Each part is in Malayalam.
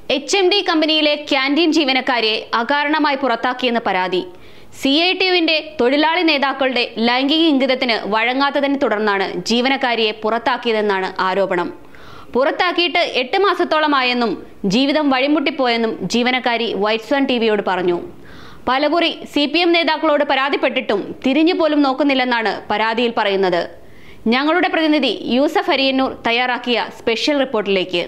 എച്ച് എം ഡി കമ്പനിയിലെ ക്യാൻറ്റീൻ ജീവനക്കാരെ അകാരണമായി പുറത്താക്കിയെന്ന് പരാതി സി ഐ ടി യുവിന്റെ തൊഴിലാളി നേതാക്കളുടെ ലൈംഗിക ഇംഗിതത്തിന് വഴങ്ങാത്തതിനെ തുടർന്നാണ് ജീവനക്കാരിയെ പുറത്താക്കിയതെന്നാണ് ആരോപണം പുറത്താക്കിയിട്ട് എട്ട് മാസത്തോളമായെന്നും ജീവിതം വഴിമുട്ടിപ്പോയെന്നും ജീവനക്കാരി വൈറ്റ് സൺ ടി വിയോട് പറഞ്ഞു പലകുറി സി പി എം നേതാക്കളോട് പരാതിപ്പെട്ടിട്ടും തിരിഞ്ഞു പോലും നോക്കുന്നില്ലെന്നാണ് പരാതിയിൽ പറയുന്നത് ഞങ്ങളുടെ പ്രതിനിധി യൂസഫ് അരിയന്നൂർ തയ്യാറാക്കിയ സ്പെഷ്യൽ റിപ്പോർട്ടിലേക്ക്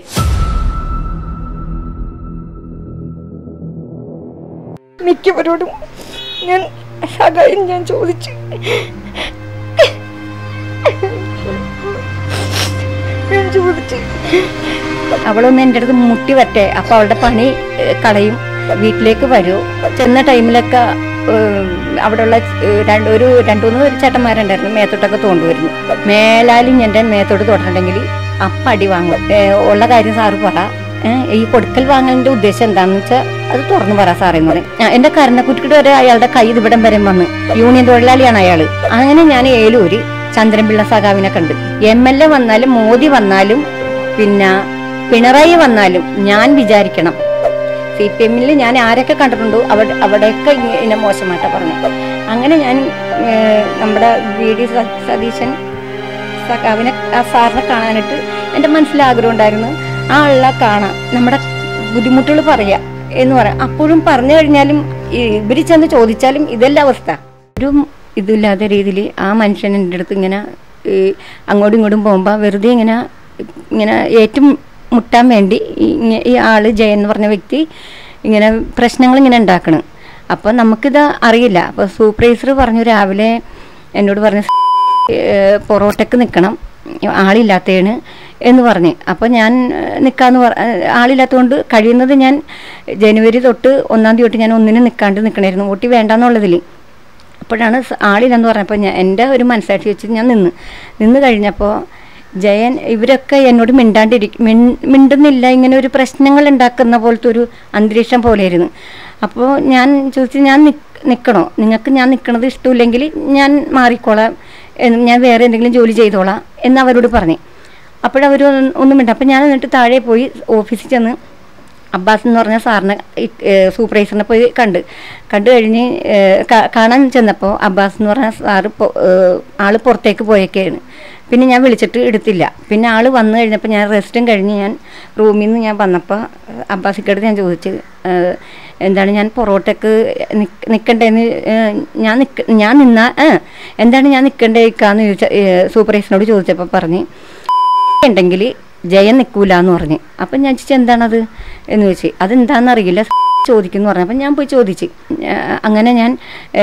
മിക്കവരോടും ഞാൻ സഹായം ഞാൻ ചോദിച്ചു ഞാൻ ചോദിച്ചു അവളൊന്ന് എൻ്റെ അടുത്ത് മുട്ടി വരട്ടെ അപ്പൊ അവളുടെ പണി ഏഹ്, കളയും വീട്ടിലേക്ക് വരൂ ചെന്ന ടൈമിലൊക്കെ ഏഹ്, അവിടെയുള്ള ഏഹ്, രണ്ട് ഒരു രണ്ടു മൂന്ന് ചേട്ടന്മാരുണ്ടായിരുന്നു മേത്തോട്ടൊക്കെ തോണ്ടുവരുന്നു മേലാലും എൻ്റെ മേത്തോട്ട് തൊട്ടിട്ടുണ്ടെങ്കിൽ അപ്പം അടി വാങ്ങും ഏഹ്, ഉള്ള കാര്യം സാറ് പറ ഏഹ്, ഈ കൊടുക്കൽ വാങ്ങലിന്റെ ഉദ്ദേശം എന്താണെന്ന് വെച്ചാൽ അത് തുറന്നു പറ സാറേ എന്ന് പറയും ആ, എന്റെ കരണക്കുറ്റിട്ട് വരെ അയാളുടെ കൈ ഇവിടം വരെ വന്ന് യൂണിയൻ തൊഴിലാളിയാണ് അയാള് അങ്ങനെ ഞാൻ ഏലൂര് ചന്ദ്രൻപിള്ള സഖാവിനെ കണ്ട് എം എൽ എ വന്നാലും മോദി വന്നാലും പിന്നെ പിണറായി വന്നാലും ഞാൻ വിചാരിക്കണം സി പി എമ്മിൽ ഞാൻ ആരൊക്കെ കണ്ടിട്ടുണ്ടോ അവിടെ അവിടെയൊക്കെ ഇങ്ങനെ മോശമായിട്ടാ പറഞ്ഞു അങ്ങനെ ഞാൻ ഏഹ്, നമ്മുടെ വി ഡി സ- സതീശൻ സഖാവിനെ ആ സാറിനെ കാണാനായിട്ട് എൻ്റെ മനസ്സിൽ ആഗ്രഹം ഉണ്ടായിരുന്നു ആ ആളെ കാണാം നമ്മുടെ ബുദ്ധിമുട്ടുകൾ പറയാ എന്ന് പറയാം അപ്പോഴും പറഞ്ഞു കഴിഞ്ഞാലും ഇവർ ചെന്ന് ചോദിച്ചാലും ഇതല്ല അവസ്ഥ ഒരു ഇതില്ലാത്ത രീതിയിൽ ആ മനുഷ്യൻ എൻ്റെ അടുത്ത് ഇങ്ങനെ ഈ അങ്ങോട്ടും ഇങ്ങോട്ടും പോകുമ്പോൾ വെറുതെ ഇങ്ങനെ ഇങ്ങനെ ഏറ്റവും മുട്ടാൻ വേണ്ടി ഈ- ഇങ്ങ- ഈ ആള് ജയൻ എന്ന് പറഞ്ഞ വ്യക്തി ഇങ്ങനെ പ്രശ്നങ്ങൾ ഇങ്ങനെ ഉണ്ടാക്കണം അപ്പോൾ നമുക്കിത് അറിയില്ല അപ്പോൾ സൂപ്പർവൈസർ പറഞ്ഞു രാവിലെ എന്നോട് പറഞ്ഞു ഏഹ് പൊറോട്ടയ്ക്ക് നിൽക്കണം ആളില്ലാത്തതാണ് എന്ന് പറഞ്ഞ് അപ്പോൾ ഞാൻ ഏഹ് നിൽക്കാന്ന് പറ ഏഹ് ആളില്ലാത്തതുകൊണ്ട് കഴിയുന്നത് ഞാൻ ജനുവരി തൊട്ട് ഒന്നാം തീയതി തൊട്ട് ഞാൻ ഒന്നിനും നിൽക്കാണ്ട് നിൽക്കണമായിരുന്നു ഊട്ടി വേണ്ടാന്നുള്ളതിൽ അപ്പോഴാണ് സ- ആളില്ലെന്ന് പറഞ്ഞപ്പോൾ ഞാൻ എൻ്റെ ഒരു മനസ്സാക്ഷി വെച്ച് ഞാൻ നിന്ന് നിന്ന് കഴിഞ്ഞപ്പോൾ ജയൻ ഇവരൊക്കെ എന്നോട് മിണ്ടാണ്ടിരിക്കും മിണ്ടുന്നില്ല ഇങ്ങനെ ഒരു പ്രശ്നങ്ങൾ ഉണ്ടാക്കുന്ന പോലത്തെ ഒരു അന്തരീക്ഷം പോലെയായിരുന്നു അപ്പോൾ ഞാൻ ചോദിച്ചു ഞാൻ നിൽക്കണോ നിങ്ങൾക്ക് ഞാൻ നിൽക്കണത് ഇഷ്ടമില്ലെങ്കിൽ ഞാൻ മാറിക്കോളാം എന്ന് ഞാൻ വേറെ എന്തെങ്കിലും ജോലി ചെയ്തോളാം എന്ന് അവരോട് പറഞ്ഞു അപ്പോഴവർ ഒന്നും മിണ്ട അപ്പം ഞാൻ എന്നിട്ട് താഴെ പോയി ഓഫീസിൽ ചെന്ന് അബ്ബാസ് എന്ന് പറഞ്ഞ സാറിനെ ഈ, ഏഹ്, സൂപ്പർവൈസറിനെ പോയി കണ്ട് കണ്ടു കഴിഞ്ഞ് ഏഹ്, കാ- കാണാൻ ചെന്നപ്പോൾ അബ്ബാസ് എന്ന് പറഞ്ഞ സാറ് പൊ- ഏഹ്, ആള് പുറത്തേക്ക് പോയേക്കാണ് പിന്നെ ഞാൻ വിളിച്ചിട്ട് എടുത്തില്ല പിന്നെ ആള് വന്നു കഴിഞ്ഞപ്പോൾ ഞാൻ റെസ്റ്റും കഴിഞ്ഞ് ഞാൻ റൂമിൽ നിന്ന് ഞാൻ വന്നപ്പോൾ അബ്ബാസിക്കടുത്ത് ഞാൻ ചോദിച്ചു ഏഹ്, എന്താണ് ഞാൻ പൊറോട്ടക്ക് നിക്ക് നിൽക്കണ്ടേന്ന് ഏഹ്, ഞാൻ നിക്ക ഞാൻ നിന്നാ ഏഹ്, എന്താണ് ഞാൻ നിൽക്കണ്ടേക്കാന്ന് ചോദിച്ച ഏഹ്, സൂപ്പർവൈസറിനോട് ചോദിച്ചപ്പോൾ പറഞ്ഞ് ഉണ്ടെങ്കിൽ ജയൻ നിൽക്കൂല എന്ന് പറഞ്ഞ് അപ്പം ഞാൻ ചോദിച്ചു എന്താണത് എന്ന് ചോദിച്ചു അതെന്താണെന്ന് അറിയില്ല ചോദിക്കുന്നു പറഞ്ഞു അപ്പം ഞാൻ പോയി ചോദിച്ചു ഞാ- അങ്ങനെ ഞാൻ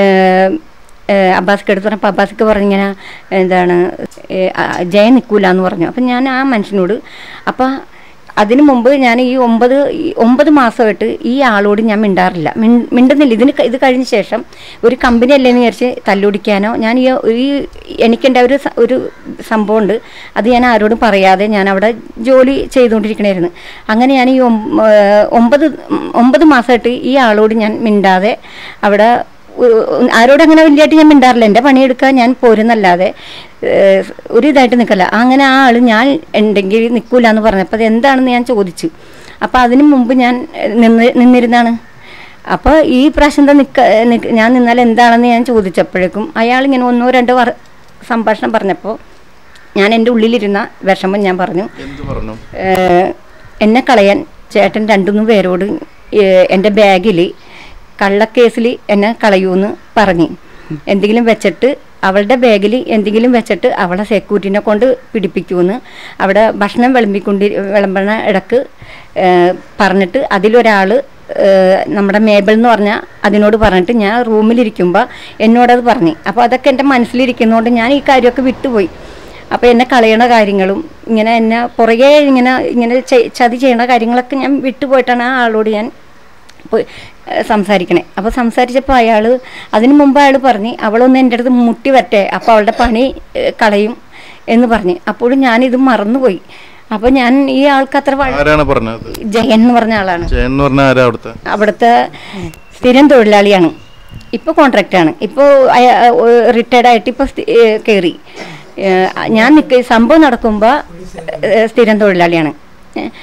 അബ്ബാസിക്ക് എടുത്ത് പറഞ്ഞപ്പോൾ അബ്ബാസിക്ക് പറഞ്ഞിങ്ങനെ എന്താണ് ഏ, ആ, ജയൻ നിൽക്കൂല എന്ന് പറഞ്ഞു അപ്പം ഞാൻ ആ മനുഷ്യനോട് അപ്പം അതിനു മുമ്പ് ഞാൻ ഈ ഒമ്പത് ഈ ഒമ്പത് മാസമായിട്ട് ഈ ആളോട് ഞാൻ മിണ്ടാറില്ല മിൺ- മിണ്ടുന്നില്ല ഇതിന് ക- ഇത് കഴിഞ്ഞ ശേഷം ഒരു കമ്പനി അല്ലേന്ന് വിചാരിച്ച് തല്ലുടിക്കാനോ ഞാൻ ഈ ഈ എനിക്കെൻ്റെ ഒരു സ- ഒരു സംഭവമുണ്ട് അത് ഞാൻ ആരോടും പറയാതെ ഞാൻ അവിടെ ജോലി ചെയ്തുകൊണ്ടിരിക്കണമായിരുന്നു അങ്ങനെ ഞാൻ ഈ ഒം- ഏഹ് ഒമ്പത് ഒമ്പത് മാസമായിട്ട് ഈ ആളോട് ഞാൻ മിണ്ടാതെ അവിടെ ഒ- ഒ- ആരോടും അങ്ങനെ വലിയതായിട്ട് ഞാൻ മിണ്ടാറില്ല എൻ്റെ പണിയെടുക്കാൻ ഞാൻ പോരുന്നല്ലാതെ ഏഹ്, ഒരു ഇതായിട്ട് നിൽക്കല്ല അങ്ങനെ ആ ആൾ ഞാൻ ഉണ്ടെങ്കിൽ നിൽക്കൂല എന്ന് പറഞ്ഞപ്പോൾ അത് എന്താണെന്ന് ഞാൻ ചോദിച്ചു അപ്പോൾ അതിനു മുമ്പ് ഞാൻ ഏഹ്, നിന്ന് നിന്നിരുന്നാണ് അപ്പോൾ ഈ പ്രാവശ്യം എന്താ നിൽക്ക നിക്ക- ഞാൻ നിന്നാൽ എന്താണെന്ന് ഞാൻ ചോദിച്ചപ്പോഴേക്കും അയാൾ ഇങ്ങനെ ഒന്നോ രണ്ടോ വർ സംഭാഷണം പറഞ്ഞപ്പോൾ ഞാൻ എൻ്റെ ഉള്ളിലിരുന്ന വിഷമം ഞാൻ പറഞ്ഞു എന്ത് പറഞ്ഞു ഏഹ്, എന്നെ കളയാൻ ചേട്ടൻ രണ്ടു മൂന്ന് പേരോട് ഏഹ്, എൻ്റെ ബാഗിൽ കള്ളക്കേസിൽ എന്നെ കളയൂന്ന് പറഞ്ഞ് എന്തെങ്കിലും വെച്ചിട്ട് അവളുടെ ബാഗിൽ എന്തെങ്കിലും വെച്ചിട്ട് അവളെ സെക്യൂരിറ്റിനെ കൊണ്ട് പിടിപ്പിക്കുമെന്ന് അവിടെ ഭക്ഷണം വിളമ്പിക്കൊണ്ടി വിളമ്പണ ഇടക്ക് ഏഹ്, പറഞ്ഞിട്ട് അതിലൊരാൾ നമ്മുടെ മേബിൾ എന്ന് പറഞ്ഞ അതിനോട് പറഞ്ഞിട്ട് ഞാൻ റൂമിലിരിക്കുമ്പോൾ എന്നോടത് പറഞ്ഞു അപ്പോൾ അതൊക്കെ എൻ്റെ മനസ്സിലിരിക്കുന്നതുകൊണ്ട് ഞാൻ ഈ കാര്യമൊക്കെ വിട്ടുപോയി അപ്പോൾ എന്നെ കളയണ കാര്യങ്ങളും ഇങ്ങനെ എന്നെ പുറകെ ഇങ്ങനെ ഇങ്ങനെ ചെ- ചതി ചെയ്യണ കാര്യങ്ങളൊക്കെ ഞാൻ വിട്ടുപോയിട്ടാണ് ആ ആളോട് ഞാൻ പോയി ഏഹ് സംസാരിക്കണേ അപ്പോൾ സംസാരിച്ചപ്പോൾ അയാൾ അതിനു മുമ്പ് അയാൾ പറഞ്ഞ് അവളൊന്ന് എൻ്റെ അടുത്ത് മുട്ടി വരട്ടെ അപ്പോൾ അവളുടെ പണി ഏഹ് കളയും എന്ന് പറഞ്ഞ് അപ്പോഴും ഞാനിത് മറന്നുപോയി അപ്പോൾ ഞാൻ ഈ ആൾക്ക് അത്ര വഴ- ആരാണ് പറഞ്ഞത് ജയൻ എന്ന് പറഞ്ഞ ആളാണ് ജയൻ എന്ന് പറഞ്ഞ ആരാ അവിടുത്തെ അവിടുത്തെ സ്ഥിരം തൊഴിലാളിയാണ് ഇപ്പോൾ കോൺട്രാക്റ്റാണ് ഇപ്പോൾ റിട്ടയർഡ് ആയിട്ട് ഇപ്പോൾ കയറി ഞാൻ നിൽക്ക സംഭവം നടക്കുമ്പോൾ സ്ഥിരം തൊഴിലാളിയാണ്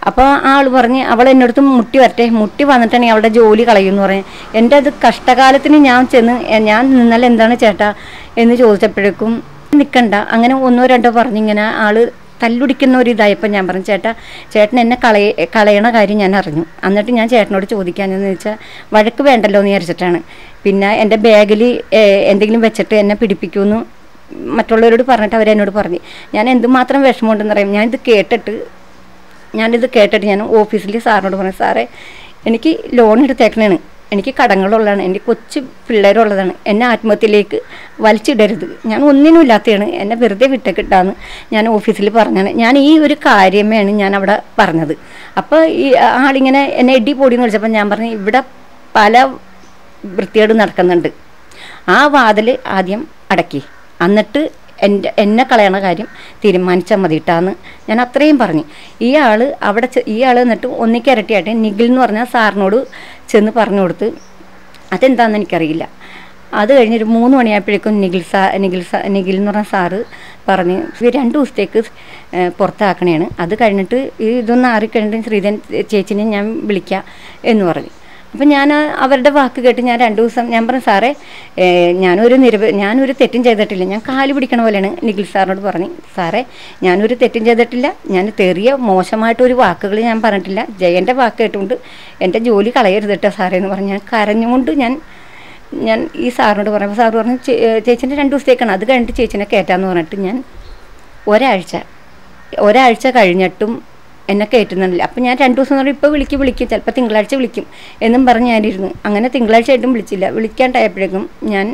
അപ്പോൾ ആ ആൾ പറഞ്ഞ് അവൾ എന്നോടത്ത് മുട്ടി വരട്ടെ മുട്ടി വന്നിട്ടാണെങ്കിൽ അവളുടെ ജോലി കളയുമെന്ന് പറഞ്ഞ് എൻ്റെ അത് കഷ്ടകാലത്തിന് ഞാൻ ചെന്ന് എ, ഞാൻ നിന്നാൽ എന്താണ് ചേട്ടാ എന്ന് ചോദിച്ചപ്പോഴേക്കും നിൽക്കണ്ട അങ്ങനെ ഒന്നോ രണ്ടോ പറഞ്ഞിങ്ങനെ ആള് തല്ലുടിക്കുന്ന ഒരു ഇതായപ്പോൾ ഞാൻ പറഞ്ഞു ചേട്ടാ ചേട്ടൻ എന്നെ കളയ കളയണ കാര്യം ഞാൻ അറിഞ്ഞു എന്നിട്ട് ഞാൻ ചേട്ടനോട് ചോദിക്കാനെന്ന് വെച്ചാൽ വഴക്ക് വേണ്ടല്ലോ എന്ന് വിചാരിച്ചിട്ടാണ് പിന്നെ എൻ്റെ ബാഗിൽ എന്തെങ്കിലും വെച്ചിട്ട് എന്നെ പിടിപ്പിക്കുമെന്ന് മറ്റുള്ളവരോട് പറഞ്ഞിട്ട് അവരെന്നോട് പറഞ്ഞു ഞാൻ എന്തുമാത്രം വിഷമമുണ്ടെന്ന് അറിയാം ഞാനിത് കേട്ടിട്ട് ഞാനിത് കേട്ടിട്ട് ഞാൻ ഓഫീസിൽ സാറിനോട് പറഞ്ഞു സാറേ എനിക്ക് ലോൺ എടുത്തേക്കണേണ് എനിക്ക് കടങ്ങളുള്ളതാണ് എൻ്റെ കൊച്ചു പിള്ളേരുള്ളതാണ് എന്നെ ആത്മഹത്യയിലേക്ക് വലിച്ചിടരുത് ഞാൻ ഒന്നിനും ഇല്ലാത്തതാണ് എന്നെ വെറുതെ വിട്ടേക്കിട്ടാന്ന് ഞാൻ ഓഫീസിൽ പറഞ്ഞാണ് ഞാൻ ഈ ഒരു കാര്യമേണ് ഞാൻ അവിടെ പറഞ്ഞത് അപ്പോൾ ഈ ആളിങ്ങനെ എന്നെ എഡി പൊടിയെന്ന് വിളിച്ചപ്പോൾ ഞാൻ പറഞ്ഞു ഇവിടെ പല വൃത്തികേട് നടക്കുന്നുണ്ട് ആ വാതിൽ ആദ്യം അടക്കി എന്നിട്ട് എൻ്റെ എന്നെ കളയണ കാര്യം തീരുമാനിച്ചാൽ മതിയിട്ടാന്ന് ഞാൻ അത്രയും പറഞ്ഞു ഈ ആൾ അവിടെ ചെ- ഈ ആൾ എന്നിട്ട് ഒന്നിക്കരട്ടിയായിട്ട് നിഖിൽ എന്ന് പറഞ്ഞ സാറിനോട് ചെന്ന് പറഞ്ഞു കൊടുത്ത് അതെന്താണെന്ന് എനിക്കറിയില്ല അത് കഴിഞ്ഞൊരു മൂന്ന് മണിയായപ്പോഴേക്കും നിഖിൽ സാ നിഖിൽ സാ നിഖിൽ എന്ന് പറഞ്ഞ സാറ് പറഞ്ഞ് "ഇത് രണ്ട് ദിവസത്തേക്ക് ഏഹ്, പുറത്താക്കണേണ് അത് കഴിഞ്ഞിട്ട് ഈ ഇതൊന്ന് ആറിക്കഴിഞ്ഞിട്ട് ശ്രീധൻ ചേച്ചിനെ ഞാൻ വിളിക്കാം എന്ന് പറഞ്ഞു അപ്പം ഞാൻ ആ അവരുടെ വാക്ക് കേട്ട് ഞാൻ രണ്ട് ദിവസം ഞാൻ പറഞ്ഞു സാറേ ഏഹ്, ഞാനൊരു നിരവ ഞാനൊരു തെറ്റും ചെയ്തിട്ടില്ല ഞാൻ കാല് പിടിക്കണ പോലെയാണ് നിഖിൽ സാറിനോട് പറഞ്ഞു സാറേ ഞാനൊരു തെറ്റും ചെയ്തിട്ടില്ല ഞാൻ തെറിയ മോശമായിട്ടൊരു വാക്കുകൾ ഞാൻ പറഞ്ഞിട്ടില്ല ജയൻ്റെ വാക്ക് കേട്ടുകൊണ്ട് എൻ്റെ ജോലി കളയരുത് കേട്ടോ സാറേ എന്ന് പറഞ്ഞ് ഞാൻ കരഞ്ഞുകൊണ്ട് ഞാൻ ഞാൻ ഈ സാറിനോട് പറഞ്ഞപ്പോൾ സാറ് പറഞ്ഞു "ചേ- ഏഹ് ചേച്ചീൻ്റെ രണ്ട് ദിവസത്തേക്കാണ് അത് കഴിഞ്ഞിട്ട് ചേച്ചീനെ കയറ്റാമെന്ന് പറഞ്ഞിട്ട് ഞാൻ ഒരാഴ്ച ഒരാഴ്ച കഴിഞ്ഞിട്ടും എന്നെ കയറ്റുന്നില്ല അപ്പം ഞാൻ രണ്ട് ദിവസം പറഞ്ഞാൽ ഇപ്പോൾ വിളിക്കും വിളിക്കും ചിലപ്പോൾ തിങ്കളാഴ്ച വിളിക്കും എന്നും പറഞ്ഞ് ഞാനിരുന്നു അങ്ങനെ തിങ്കളാഴ്ച ആയിട്ടും വിളിച്ചില്ല വിളിക്കാണ്ടായപ്പോഴേക്കും ഞാൻ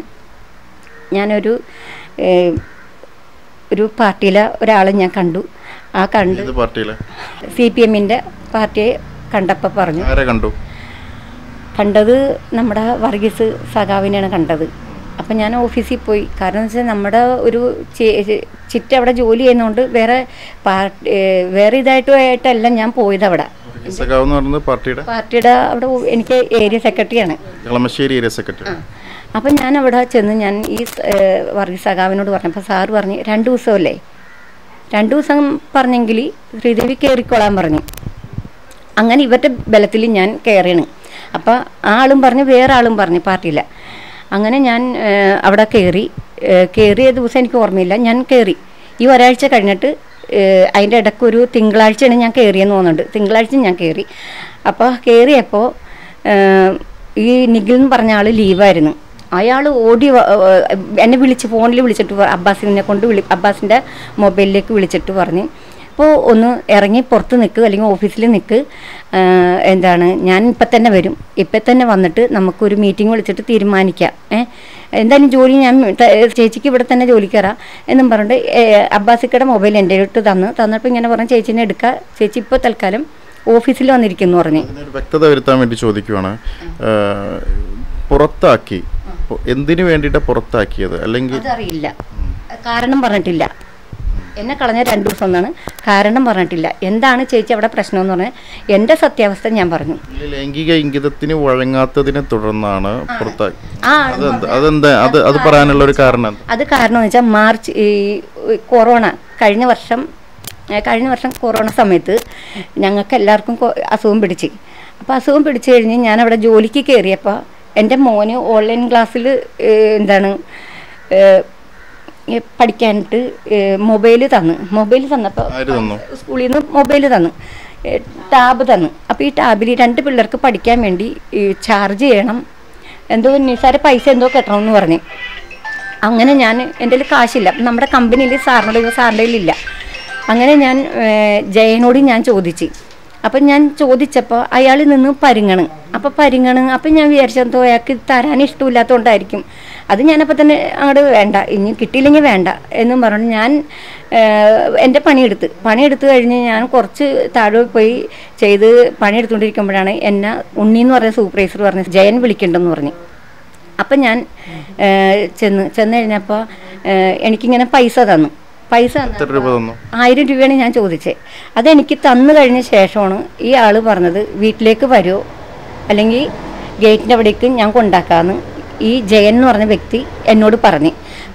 ഞാനൊരു ഏഹ്, ഒരു പാർട്ടിയിലെ ഒരാളെ ഞാൻ കണ്ടു ആ കണ്ട് ഏത് പാർട്ടിയിലെ സി പി എമ്മിൻ്റെ പാർട്ടിയെ കണ്ടപ്പോൾ പറഞ്ഞു ആരെ കണ്ടു കണ്ടത് നമ്മുടെ വർഗീസ് സഖാവിനെയാണ് കണ്ടത് അപ്പം ഞാൻ ഓഫീസിൽ പോയി കാരണം എന്ന് വെച്ചാൽ നമ്മുടെ ഒരു ചെ- ചിറ്റ അവിടെ ജോലി ചെയ്യുന്നതുകൊണ്ട് വേറെ പാർട്ടി ഏഹ് വേറെ ഇതായിട്ടുമായിട്ടല്ല ഞാൻ പോയത് അവിടെ സഖാവ് എന്ന് പറയുന്നത് പാർട്ടിയുടെ പാർട്ടിയുടെ അവിടെ ഒ- എനിക്ക് ഏരിയ സെക്രട്ടറിയാണ് കളമശ്ശേരി ഏരിയ സെക്രട്ടറി അപ്പം ഞാൻ അവിടെ ചെന്ന് ഞാൻ ഈ സ്- ഏഹ് വർഗീസ് സഖാവിനോട് പറഞ്ഞപ്പോൾ സാറ് പറഞ്ഞ് രണ്ട് ദിവസമല്ലേ രണ്ട് ദിവസം പറഞ്ഞെങ്കിൽ ശ്രീദേവി കയറിക്കോളാൻ പറഞ്ഞു അങ്ങനെ ഇവരുടെ ബലത്തിൽ ഞാൻ കയറിയാണ് അപ്പോൾ ആ ആളും പറഞ്ഞു വേറെ ആളും പറഞ്ഞു പാർട്ടിയില്ല അങ്ങനെ ഞാൻ ഏഹ്, അവിടെ കയറി ഏഹ്, കയറിയ ദിവസം എനിക്ക് ഓർമ്മയില്ല ഞാൻ കയറി ഈ ഒരാഴ്ച കഴിഞ്ഞിട്ട് ഏഹ്, അതിൻ്റെ ഇടയ്ക്ക് ഒരു തിങ്കളാഴ്ചയാണ് ഞാൻ കയറിയെന്ന് തോന്നുന്നുണ്ട് തിങ്കളാഴ്ച ഞാൻ കയറി അപ്പോൾ കയറിയപ്പോൾ ഏഹ്, ഈ നിഖിൽ എന്ന് പറഞ്ഞ ആൾ ലീവായിരുന്നു അയാൾ ഓടി വ- ഏഹ്, എന്നെ വിളിച്ച് ഫോണിൽ വിളിച്ചിട്ട് പ- അബ്ബാസിനെ കൊണ്ട് വിളി അബ്ബാസിൻ്റെ മൊബൈലിലേക്ക് വിളിച്ചിട്ട് പറഞ്ഞു അപ്പോൾ ഒന്ന് ഇറങ്ങി പുറത്ത് നിൽക്ക് അല്ലെങ്കിൽ ഓഫീസിൽ നിൽക്ക് ആഹ് എന്താണ് ഞാൻ ഇപ്പം തന്നെ വരും ഇപ്പം തന്നെ വന്നിട്ട് നമുക്കൊരു മീറ്റിംഗ് വിളിച്ചിട്ട് തീരുമാനിക്കാം ഏഹ് എന്തായാലും ജോലി ഞാൻ ത- ചേച്ചിക്ക് ഇവിടെ തന്നെ ജോലി കയറാം എന്നും പറഞ്ഞിട്ട് ഏഹ് അബ്ബാസിക്കയുടെ മൊബൈൽ എൻ്റെ അടുത്ത് തന്നു തന്നപ്പോൾ ഇങ്ങനെ പറഞ്ഞു ചേച്ചീനെ എടുക്കുക ചേച്ചി ഇപ്പോൾ തൽക്കാലം ഓഫീസിൽ വന്നിരിക്കുന്നു പറഞ്ഞു അതിനൊരു വ്യക്തത വരുത്താൻ വേണ്ടി ചോദിക്കുവാണ് ഏഹ്, പുറത്താക്കി എന്തിനു വേണ്ടിയിട്ടാണ് പുറത്താക്കിയത് അല്ലെങ്കിൽ അതറിയില്ല കാരണം പറഞ്ഞിട്ടില്ല എന്നെ കളഞ്ഞ രണ്ടു ദിവസം എന്നാണ് കാരണം പറഞ്ഞിട്ടില്ല എന്താണ് ചേച്ചി അവിടെ പ്രശ്നം എന്ന് പറഞ്ഞാൽ എൻ്റെ സത്യാവസ്ഥ ഞാൻ പറഞ്ഞു ഈ ലൈംഗിക ഇംഗിതത്തിന് വഴങ്ങാത്തതിനെ തുടർന്നാണ് പുറത്താക്കി ആ അതെന്താ അതെന്താ അത് അത് പറയാനുള്ള ഒരു കാരണം എന്താ അത് കാരണം എന്ന് വെച്ചാൽ മാർച്ച് ഈ കൊറോണ കഴിഞ്ഞ വർഷം ഏ, കഴിഞ്ഞ വർഷം കൊറോണ സമയത്ത് ഞങ്ങൾക്ക് എല്ലാവർക്കും കൊ- അസുഖം പിടിച്ച് അപ്പോൾ അസുഖം പിടിച്ചു കഴിഞ്ഞ് ഞാൻ അവിടെ ജോലിക്ക് കയറിയപ്പോൾ എൻ്റെ മോന് ഓൺലൈൻ ക്ലാസ്സിൽ എന്താണ് ഏ, ഈ പഠിക്കാനായിട്ട് മൊബൈൽ തന്ന് മൊബൈൽ തന്നപ്പോൾ ആര് തന്നു സ്കൂളിൽ നിന്ന് മൊബൈൽ തന്നു ഏ, ടാബ് തന്നു അപ്പോൾ ഈ ടാബിൽ രണ്ട് പിള്ളേർക്ക് പഠിക്കാൻ വേണ്ടി ഈ ചാർജ് ചെയ്യണം എന്തോ നിസ്സാര പൈസ എന്തോ കെട്ടണമെന്ന് പറഞ്ഞു അങ്ങനെ ഞാൻ എൻ്റെ കയ്യിൽ കാശില്ല അപ്പം നമ്മുടെ കമ്പനിയിൽ സാറിനോട് സാറിൻ്റെ കയ്യിലില്ല അങ്ങനെ ഞാൻ ഏ, ജയനോട് ഞാൻ ചോദിച്ചു അപ്പം ഞാൻ ചോദിച്ചപ്പോൾ അയാളിൽ നിന്ന് പരിങ്ങണ് അപ്പോൾ പരിങ്ങണ് അപ്പം ഞാൻ വിചാരിച്ചെന്തോ അയാൾക്ക് തരാൻ ഇഷ്ടമില്ലാത്തതുകൊണ്ടായിരിക്കും അത് ഞാനപ്പോൾ തന്നെ അങ്ങോട്ട് വേണ്ട ഇനി കിട്ടിയില്ലെങ്കിൽ വേണ്ട എന്നും പറഞ്ഞു ഞാൻ ഏഹ്, എൻ്റെ പണിയെടുത്ത് പണിയെടുത്ത് കഴിഞ്ഞ് ഞാൻ കുറച്ച് താഴെ പോയി ചെയ്ത് പണിയെടുത്തുകൊണ്ടിരിക്കുമ്പോഴാണ് എന്നെ ഉണ്ണി എന്ന് പറഞ്ഞ സൂപ്പർവൈസർ പറഞ്ഞ് ജയൻ വിളിക്കണ്ടെന്ന് പറഞ്ഞു അപ്പം ഞാൻ ഏഹ്, ചെന്ന് ചെന്ന് കഴിഞ്ഞപ്പോൾ ഏഹ്, എനിക്കിങ്ങനെ പൈസ തന്നു പൈസ തന്നു എത്ര രൂപ തന്നു ആയിരം രൂപയാണ് ഞാൻ ചോദിച്ചത് അതെനിക്ക് തന്നു കഴിഞ്ഞ ശേഷമാണ് ഈ ആൾ പറഞ്ഞത് വീട്ടിലേക്ക് വരുമോ അല്ലെങ്കിൽ ഗേറ്റിൻ്റെ അവിടേക്ക് ഞാൻ കൊണ്ടാക്കാമെന്ന് ഈ ജയൻ എന്ന് പറഞ്ഞ വ്യക്തി എന്നോട് പറഞ്ഞു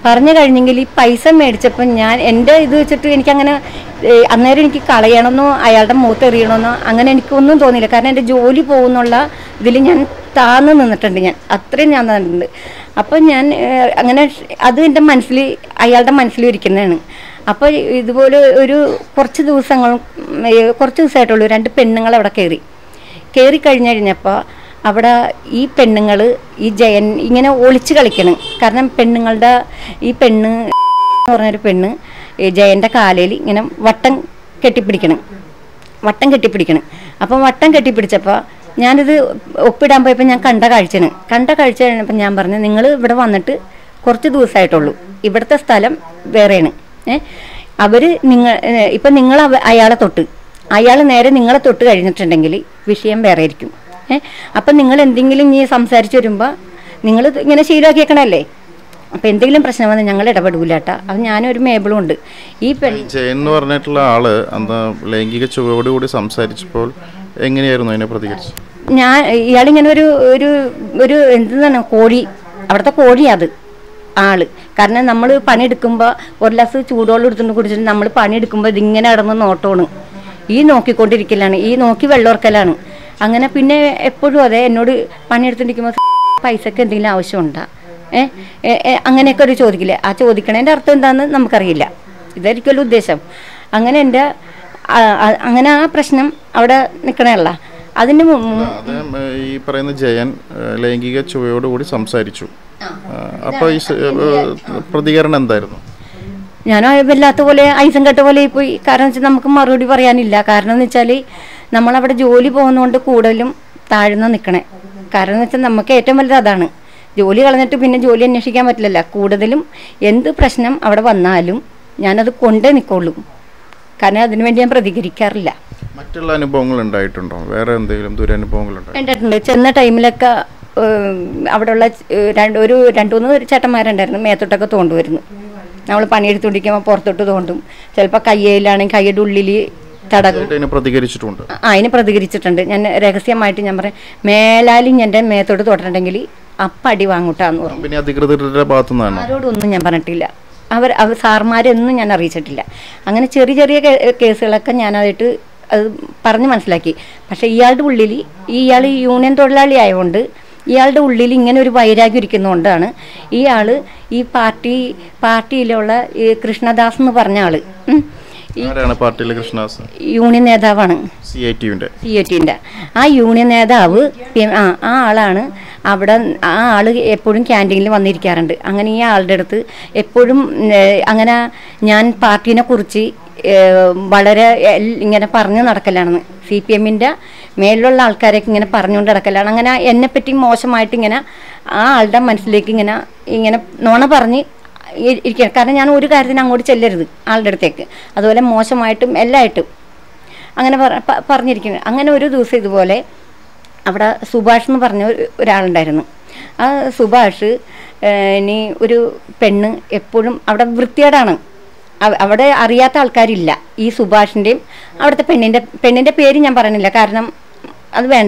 പറഞ്ഞു കഴിഞ്ഞെങ്കിൽ ഈ പൈസ മേടിച്ചപ്പോൾ ഞാൻ എൻ്റെ ഇത് വെച്ചിട്ട് എനിക്കങ്ങനെ ഏ, അന്നേരം എനിക്ക് കളയണമെന്നോ അയാളുടെ മുഖത്ത് എറിയണമെന്നോ അങ്ങനെ എനിക്കൊന്നും തോന്നിയില്ല കാരണം എൻ്റെ ജോലി പോകുന്നുള്ള ഇതിൽ ഞാൻ താന്ന് നിന്നിട്ടുണ്ട് ഞാൻ അത്രയും ഞാൻ നിന്നിട്ടുണ്ട് അപ്പോൾ ഞാൻ ഏ, അങ്ങനെ അത് എൻ്റെ മനസ്സിൽ അയാളുടെ മനസ്സിൽ ഇരിക്കുന്നതാണ് അപ്പോൾ ഇതുപോലെ ഒരു കുറച്ച് ദിവസങ്ങൾ ഉം, ഏ, കുറച്ച് ദിവസമായിട്ടുള്ളൂ രണ്ട് പെണ്ണുങ്ങൾ അവിടെ കയറി കയറി കഴിഞ്ഞ് കഴിഞ്ഞപ്പോൾ അവിടെ ഈ പെണ്ണുങ്ങൾ ഈ ജയൻ ഇങ്ങനെ ഒളിച്ച് കളിക്കണം കാരണം പെണ്ണുങ്ങളുടെ ഈ പെണ്ണ് എന്ന് പറഞ്ഞൊരു പെണ്ണ് ഈ ജയൻ്റെ കാലയിൽ ഇങ്ങനെ വട്ടം കെട്ടിപ്പിടിക്കണം വട്ടം കെട്ടിപ്പിടിക്കണം അപ്പം വട്ടം കെട്ടിപ്പിടിച്ചപ്പോൾ ഞാനിത് ഒപ്പിടാൻ പോയപ്പോൾ ഞാൻ കണ്ട കാഴ്ചയാണ് കണ്ട കാഴ്ച കഴിഞ്ഞപ്പോൾ ഞാൻ പറഞ്ഞു നിങ്ങൾ ഇവിടെ വന്നിട്ട് കുറച്ച് ദിവസമായിട്ടുള്ളൂ ഇവിടുത്തെ സ്ഥലം വേറെയാണ് ഏ അവർ നിങ്ങൾ ഇപ്പം നിങ്ങൾ അവ- അയാളെ തൊട്ട് അയാൾ നേരെ നിങ്ങളെ തൊട്ട് കഴിഞ്ഞിട്ടുണ്ടെങ്കിൽ വിഷയം വേറെ ആയിരിക്കും ഏ അപ്പം നിങ്ങൾ എന്തെങ്കിലും ഇനി സംസാരിച്ച് വരുമ്പോൾ നിങ്ങൾ ഇങ്ങനെ ശീലമാക്കിയേക്കണല്ലേ അപ്പം എന്തെങ്കിലും പ്രശ്നം വന്നാൽ ഞങ്ങൾ ഇടപെടൂല കേട്ടാ അപ്പം ഞാനൊരു മേബിളും ഉണ്ട് ഈ പെൺ ജയൻ എന്ന് പറഞ്ഞിട്ടുള്ള ആള് അന്ന് ലൈംഗിക ചുവയോടുകൂടി സംസാരിച്ചപ്പോൾ എങ്ങനെയായിരുന്നു അതിനെ പ്രതികരിച്ചത് ഞാൻ ഇയാളിങ്ങനെ ഒരു ഒരു ഒരു എന്താണ് കോഴി അവിടുത്തെ കോഴി അത് ആള് കാരണം നമ്മൾ പണിയെടുക്കുമ്പോൾ ഒരു ഗ്ലാസ് ചൂടുവെള്ളം എടുത്തുകൊണ്ട് കുടിച്ചിട്ട് നമ്മൾ പണിയെടുക്കുമ്പോൾ ഇതിങ്ങനെ കിടന്ന് നോട്ടമാണ് ഈ നോക്കിക്കൊണ്ടിരിക്കലാണ് ഈ നോക്കി വെള്ളമൊറക്കലാണ് അങ്ങനെ പിന്നെ എപ്പോഴും അതെ എന്നോട് പണിയെടുത്തിരിക്കുമ്പോൾ പൈസക്ക് എന്തെങ്കിലും ആവശ്യമുണ്ടോ ഏ ഏ, ഏ, അങ്ങനെയൊക്കെ ഒരു ചോദിക്കില്ലേ ആ ചോദിക്കണതിൻ്റെ അർത്ഥം എന്താണെന്ന് നമുക്കറിയില്ല ഇതായിരിക്കുമല്ലോ ഉദ്ദേശം അങ്ങനെ എൻ്റെ ആ, ആ, അങ്ങനെ ആ പ്രശ്നം അവിടെ നിൽക്കണല്ല അതിന് മു- മു- അദ്ദേഹം ഏഹ്, ഈ പറയുന്ന ജയൻ ഏഹ്, ലൈംഗിക ചുവയോടുകൂടി സംസാരിച്ചു അപ്പോൾ ഈ സ- ഏഹ്, പ്രതികരണം എന്തായിരുന്നു ഞാൻ വല്ലാത്ത പോലെ ഐസം കെട്ട പോലെ പോയി കാരണം വെച്ചാൽ നമുക്ക് മറുപടി പറയാനില്ല കാരണം എന്ന് വെച്ചാൽ നമ്മളവിടെ ജോലി പോകുന്നതുകൊണ്ട് കൂടുതലും താഴ്ന്ന നിൽക്കണേ കാരണം എന്ന് വെച്ചാൽ നമുക്ക് ഏറ്റവും വലുത് അതാണ് ജോലി കളഞ്ഞിട്ട് പിന്നെ ജോലി അന്വേഷിക്കാൻ പറ്റില്ലല്ലോ കൂടുതലും എന്ത് പ്രശ്നം അവിടെ വന്നാലും ഞാനത് കൊണ്ടേ നിൽക്കുള്ളൂ കാരണം അതിനുവേണ്ടി ഞാൻ പ്രതികരിക്കാറില്ല മറ്റുള്ള അനുഭവങ്ങൾ ഉണ്ടായിട്ടുണ്ടോ വേറെ എന്തെങ്കിലും ദുരനുഭവങ്ങൾ ഉണ്ടായി കണ്ടിട്ടുണ്ട് ചെന്ന ടൈമിലൊക്കെ ഏം, അവിടെയുള്ള ഏഹ്, രണ്ട് ഒരു രണ്ട് മൂന്ന് ചേട്ടന്മാരുണ്ടായിരുന്നു മേത്തോട്ടൊക്കെ തോണ്ടുമായിരുന്നു നമ്മൾ പണിയെടുത്തുകൊണ്ടിരിക്കുമ്പോൾ പുറത്തോട്ട് തോണ്ടും ചിലപ്പോൾ കയ്യയിലാണെങ്കിൽ കയ്യുടെ ഉള്ളിൽ തടകും ആയിട്ട് അതിനെ പ്രതികരിച്ചിട്ടുണ്ട് ആ, അതിന് പ്രതികരിച്ചിട്ടുണ്ട് ഞാൻ രഹസ്യമായിട്ട് ഞാൻ പറയാം മേലാലും എൻ്റെ മേത്തോട്ട് തൊട്ടിട്ടുണ്ടെങ്കിൽ അപ്പം അടി വാങ്ങൂട്ടാന്ന് പറഞ്ഞു പിന്നെ അധികൃതരുടെ ഭാഗത്തു നിന്നാണ് ആരോടൊന്നും ഞാൻ പറഞ്ഞിട്ടില്ല അവർ അവർ സാർമാരെയൊന്നും ഞാൻ അറിയിച്ചിട്ടില്ല അങ്ങനെ ചെറിയ ചെറിയ കേ- കേസുകളൊക്കെ ഞാനായിട്ട് അത് പറഞ്ഞ് മനസ്സിലാക്കി പക്ഷേ ഇയാളുടെ ഉള്ളിൽ ഈ ഇയാൾ യൂണിയൻ തൊഴിലാളി ആയതുകൊണ്ട് ഇയാളുടെ ഉള്ളിൽ ഇങ്ങനെ ഒരു വൈരാഗ്യം ഇരിക്കുന്നതുകൊണ്ടാണ് ഇയാൾ ഈ പാർട്ടി പാർട്ടിയിലുള്ള ഈ കൃഷ്ണദാസ് എന്ന് പറഞ്ഞ ആള് ഉം, ഈ ആരാണ് പാർട്ടിയിലെ കൃഷ്ണദാസ് യൂണിയൻ നേതാവാണ് സി ഐ ടിയുടെ സി എ ടിൻ്റെ ആ യൂണിയൻ നേതാവ് പി- ആ ആ ആളാണ് അവിടെ ആ ആൾ എപ്പോഴും ക്യാൻറ്റീനിൽ വന്നിരിക്കാറുണ്ട് അങ്ങനെ ഈ ആളുടെ അടുത്ത് എപ്പോഴും ഏഹ്, അങ്ങനെ ഞാൻ പാർട്ടീനെ കുറിച്ച് ഏഹ്, വളരെ എൽ- ഇങ്ങനെ പറഞ്ഞു നടക്കലാണെന്ന് സി പി എമ്മിൻ്റെ മേലിലുള്ള ആൾക്കാരെയൊക്കെ ഇങ്ങനെ പറഞ്ഞുകൊണ്ട് നടക്കലാണ് അങ്ങനെ എന്നെപ്പറ്റി മോശമായിട്ട് ഇങ്ങനെ ആ ആളുടെ മനസ്സിലേക്ക് ഇങ്ങനെ ഇങ്ങനെ നുണ പറഞ്ഞ് ഇ- ഇരിക്കണം കാരണം ഞാൻ ഒരു കാര്യത്തിന് അങ്ങോട്ട് ചെല്ലരുത് ആളുടെ അടുത്തേക്ക് അതുപോലെ മോശമായിട്ടും എല്ലായിട്ടും അങ്ങനെ പറ- പ- പറഞ്ഞിരിക്കുന്നത് അങ്ങനെ ഒരു ദിവസം ഇതുപോലെ അവിടെ സുഭാഷ് എന്ന് പറഞ്ഞ ഒരു- ഒരാളുണ്ടായിരുന്നു ആ സുഭാഷ് ഏഹ്, ഇനി ഒരു പെണ്ണ് എപ്പോഴും അവിടെ വൃത്തികേടാണ് അവ- അവിടെ അറിയാത്ത ആൾക്കാരില്ല ഈ സുഭാഷിൻ്റെയും അവിടുത്തെ പെണ്ണിൻ്റെ പെണ്ണിൻ്റെ പേര് ഞാൻ പറയുന്നില്ല കാരണം അത് വേണ്ട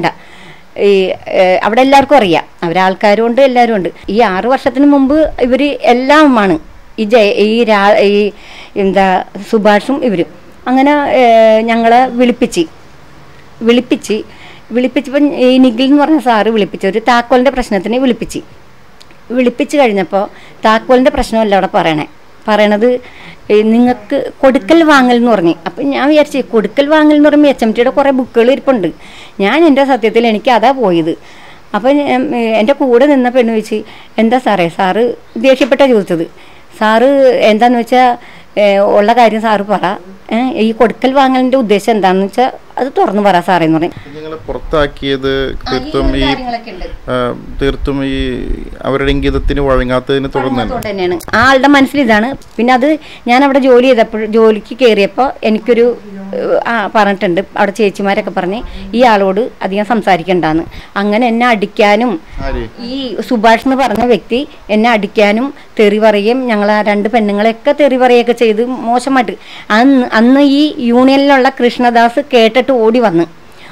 ഈ ഏഹ്, അവിടെ എല്ലാവർക്കും അറിയാം അവരാൾക്കാരും ഉണ്ട് എല്ലാവരും ഉണ്ട് ഈ ആറ് വർഷത്തിന് മുമ്പ് ഇവർ എല്ലാമാണ് ഈ ജയ ഈ രാ ഈ എന്താ സുഭാഷും ഇവരും അങ്ങനെ ഏഹ്, ഞങ്ങളെ വിളിപ്പിച്ച് വിളിപ്പിച്ച് വിളിപ്പിച്ചപ്പോൾ ഈ നിഖിൽ എന്ന് പറഞ്ഞ സാറ് വിളിപ്പിച്ച് ഒരു താക്കോലിൻ്റെ പ്രശ്നത്തിന് വിളിപ്പിച്ച് വിളിപ്പിച്ച് കഴിഞ്ഞപ്പോൾ താക്കോലിൻ്റെ പ്രശ്നമല്ല അവിടെ പറയണേ പറയണത് നിങ്ങൾക്ക് കൊടുക്കൽ വാങ്ങൽ എന്ന് പറഞ്ഞ് അപ്പം ഞാൻ വിചാരിച്ചു കൊടുക്കൽ വാങ്ങൽ എന്ന് പറയുമ്പോൾ എച്ച് എം ടിയുടെ കുറേ ബുക്കുകൾ ഇരിപ്പുണ്ട് ഞാൻ എൻ്റെ സത്യത്തിൽ എനിക്ക് അതാ പോയത് അപ്പം ഞാൻ- എൻ്റെ കൂടെ നിന്ന പെണ്ണ് വെച്ച് എന്താ സാറേ സാറ് ദേഷ്യപ്പെട്ട ചോദിച്ചത് സാറ് എന്താന്ന് വെച്ചാൽ ഉള്ള കാര്യം സാറ് പറ ഏ, ഈ കൊടുക്കൽ വാങ്ങലിൻ്റെ ഉദ്ദേശം എന്താണെന്ന് വെച്ചാൽ അത് തുറന്നു പറ സാറേ എന്ന് പറയും നിങ്ങളെ പുറത്താക്കിയത് തീർത്തും ഈ കാര്യങ്ങളൊക്കെ ഉണ്ട് ആ, തീർത്തും ഈ അവരുടെ ഇംഗിതത്തിന് വഴങ്ങാത്തതിനെ തുടർന്നാണ് അതുകൊണ്ട് തന്നെയാണ് ആ ആളുടെ മനസ്സിൽ ഇതാണ് പിന്നെ അത് ഞാൻ അവിടെ ജോലി ചെയ്തപ്പോൾ ജോലിക്ക് കയറിയപ്പോൾ എനിക്കൊരു ഏഹ്, ആ പറഞ്ഞിട്ടുണ്ട് അവിടെ ചേച്ചിമാരൊക്കെ പറഞ്ഞ് ഈ ആളോട് അധികം സംസാരിക്കണ്ടെന്ന് അങ്ങനെ എന്നെ അടിക്കാനും ആര് ഈ സുഭാഷ് എന്ന് പറഞ്ഞ വ്യക്തി എന്നെ അടിക്കാനും തെറി പറയുകയും ഞങ്ങൾ ആ രണ്ട് പെണ്ണുങ്ങളെയൊക്കെ തെറി പറയുകയൊക്കെ ചെയ്ത് മോശമായിട്ട് അന്ന് അന്ന് ഈ യൂണിയനിലുള്ള കൃഷ്ണദാസ് കേട്ടിട്ട് ഓടി വന്ന്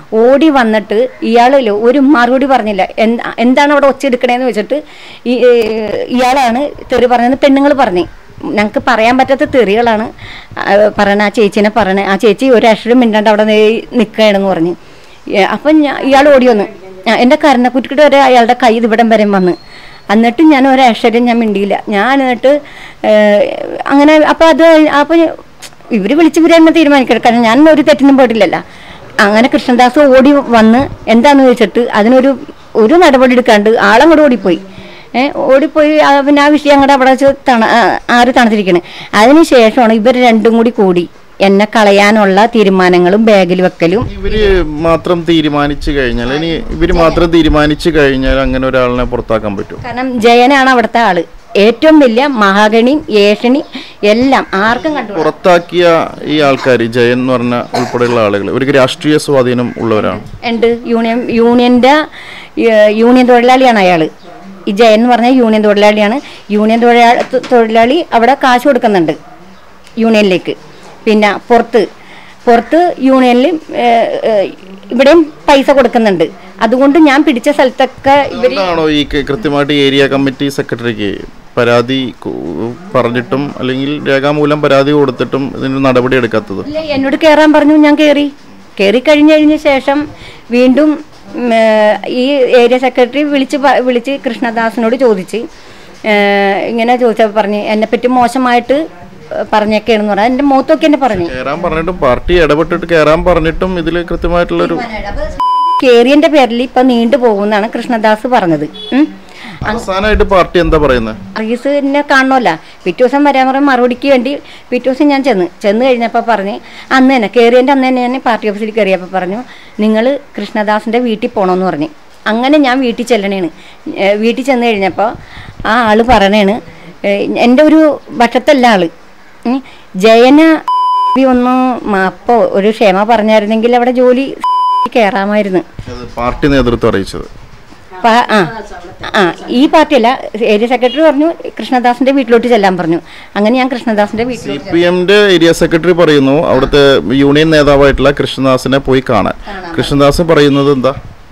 ഓടി വന്നിട്ട് ഇയാളിൽ ഒരു മറുപടി പറഞ്ഞില്ല എന്താ എന്താണ് അവിടെ ഒച്ചെടുക്കണേന്ന് വെച്ചിട്ട് ഈ ഏ, ഇയാളാണ് തെറി പറഞ്ഞത് പെണ്ണുങ്ങൾ പറഞ്ഞു ഞങ്ങൾക്ക് പറയാൻ പറ്റാത്ത തെറികളാണ് ആ, പറയണ ആ ചേച്ചീനെ പറയണേ ആ ചേച്ചി ഒരു അക്ഷരം മിണ്ടാണ്ട് അവിടെ നിൽക്കുകയാണെന്ന് പറഞ്ഞു ഏ, അപ്പം ഞാൻ ഇയാൾ ഓടി വന്നു ആ, എൻ്റെ കരണക്കുറ്റിയുടെ വരെ അയാളുടെ കൈ ഇവിടം വരെ വന്ന് എന്നിട്ട് ഞാൻ ഒരു അക്ഷരം ഞാൻ മിണ്ടിയില്ല ഞാൻ എന്നിട്ട് ഏ, അങ്ങനെ അപ്പം അത് അപ്പം ഇവർ വിളിച്ച് വരാൻ തീരുമാനിക്കണം കാരണം ഞാൻ ഒരു തെറ്റിനും പോയിട്ടില്ലല്ലോ അങ്ങനെ കൃഷ്ണദാസ് ഓടി വന്ന് എന്താന്ന് വെച്ചിട്ട് അതിനൊരു ഒരു നടപടി എടുക്കാണ്ട് ആളങ്ങോട്ട് ഓടിപ്പോയി ഏഹ് ഓടിപ്പോയി ആ പിന്നെ ആ വിഷയം അങ്ങോട്ട് അവിടെ വെച്ച് തണ ആ, ആറ് തണുത്തിരിക്കണേ അതിന് ശേഷമാണ് ഇവർ രണ്ടും കൂടി കൂടി എന്നെ കളയാനുള്ള തീരുമാനങ്ങളും ബാഗിൽ വെക്കലും ഇവര് മാത്രം തീരുമാനിച്ചു കഴിഞ്ഞാൽ ഇനി ഇവര് മാത്രം തീരുമാനിച്ചു കഴിഞ്ഞാൽ അങ്ങനെ ഒരാളിനെ പുറത്താക്കാൻ പറ്റും കാരണം ജയനാണ് അവിടുത്തെ ആള് ഏറ്റവും വലിയ മഹാഗണിയും ഏഷണി എല്ലാം ആർക്കും കണ്ടു പുറത്താക്കിയ ഈ ആൾക്കാർ ജയൻ എന്ന് പറഞ്ഞ ഉൾപ്പെടെയുള്ള ആളുകൾ ഇവർക്ക് രാഷ്ട്രീയ സ്വാധീനം ഉള്ളവരാണ് ഉണ്ട് യൂണിയൻ യൂണിയന്റെ ഏഹ്, യൂണിയൻ തൊഴിലാളിയാണ് അയാൾ ഈ ജയൻ എന്ന് പറഞ്ഞ യൂണിയൻ തൊഴിലാളിയാണ് യൂണിയൻ തൊഴിലാളി തൊഴിലാളി അവിടെ കാശ് കൊടുക്കുന്നുണ്ട് യൂണിയനിലേക്ക് പിന്നെ പുറത്ത് പുറത്ത് യൂണിയനിൽ ഏഹ്, ഏഹ്, ഇവിടെയും പൈസ കൊടുക്കുന്നുണ്ട് അതുകൊണ്ട് ഞാൻ പിടിച്ച സ്ഥലത്തൊക്കെ ഇവർ അതുകൊണ്ടാണോ ഈ ക- കൃത്യമായിട്ട് ഏരിയ കമ്മിറ്റി സെക്രട്ടറിക്ക് പരാതി കു- പറഞ്ഞിട്ടും അല്ലെങ്കിൽ രേഖാമൂലം പരാതി കൊടുത്തിട്ടും ഇതിന് നടപടി എടുക്കാത്തത് ഇല്ല എന്നോട് കയറാൻ പറഞ്ഞു ഞാൻ കയറി കയറി കഴിഞ്ഞ് കഴിഞ്ഞ ശേഷം വീണ്ടും ഉം, ഏഹ്, ഈ ഏരിയ സെക്രട്ടറി വിളിച്ച് പ- വിളിച്ച് കൃഷ്ണദാസിനോട് ചോദിച്ച് ഏഹ്, ഇങ്ങനെ ചോദിച്ചപ്പോൾ പറഞ്ഞ് എന്നെപ്പറ്റി മോശമായിട്ട് പറഞ്ഞേക്കാണെന്ന് പറഞ്ഞാൽ എൻ്റെ മുഖത്തൊക്കെ എന്നെ പറഞ്ഞു കയറാൻ പറഞ്ഞിട്ടും പാർട്ടി ഇടപെട്ടിട്ട് കയറാൻ പറഞ്ഞിട്ടും ഇതിൽ കൃത്യമായിട്ടുള്ളൊരു കേറിയന്റെ പേരിൽ ഇപ്പൊ നീണ്ടു പോകുന്നാണ് കൃഷ്ണദാസ് പറഞ്ഞത് ഉം. അവസാനമായിട്ട് പാർട്ടി എന്താ പറയുന്നത് റീസ് എന്നെ കാണണമല്ല പിറ്റേ ദിവസം വരാൻ പറഞ്ഞ മറുപടിക്ക് വേണ്ടി പിറ്റേ ദിവസം ഞാൻ ചെന്ന് ചെന്ന് കഴിഞ്ഞപ്പോൾ പറഞ്ഞ് അന്ന് തന്നെ കയറിയൻ്റെ അന്ന് തന്നെ ഞാൻ പാർട്ടി ഓഫീസിൽ കയറിയപ്പോൾ പറഞ്ഞു നിങ്ങൾ കൃഷ്ണദാസിൻ്റെ വീട്ടിൽ പോകണമെന്ന് പറഞ്ഞു അങ്ങനെ ഞാൻ വീട്ടിൽ ചെല്ലണേണ് ഏ, വീട്ടിൽ ചെന്ന് കഴിഞ്ഞപ്പോൾ ആ ആള് പറയണേണ് ഏ, എൻ്റെ ഒരു വശത്തല്ല ആള് ഉം. ജയന ഒന്ന് മാപ്പോ ഒരു ക്ഷമ പറഞ്ഞായിരുന്നെങ്കിൽ അവിടെ ജോലി കയറാമായിരുന്നു അത് പാർട്ടി നേതൃത്വം അറിയിച്ചത് പ- ആ ആ ഈ പാർട്ടിയല്ല ഏരിയ സെക്രട്ടറി പറഞ്ഞു കൃഷ്ണദാസിന്റെ വീട്ടിലോട്ട് ചെല്ലാൻ പറഞ്ഞു അങ്ങനെ ഞാൻ കൃഷ്ണദാസിന്റെ സി വീട്ടിലോട്ട് പി എമ്മിന്റെ ഏരിയ സെക്രട്ടറി പറയുന്നു അവിടുത്തെ യൂണിയൻ നേതാവായിട്ടുള്ള കൃഷ്ണദാസിനെ പോയി കാണാൻ കൃഷ്ണദാസ് പറയുന്നത് എന്താ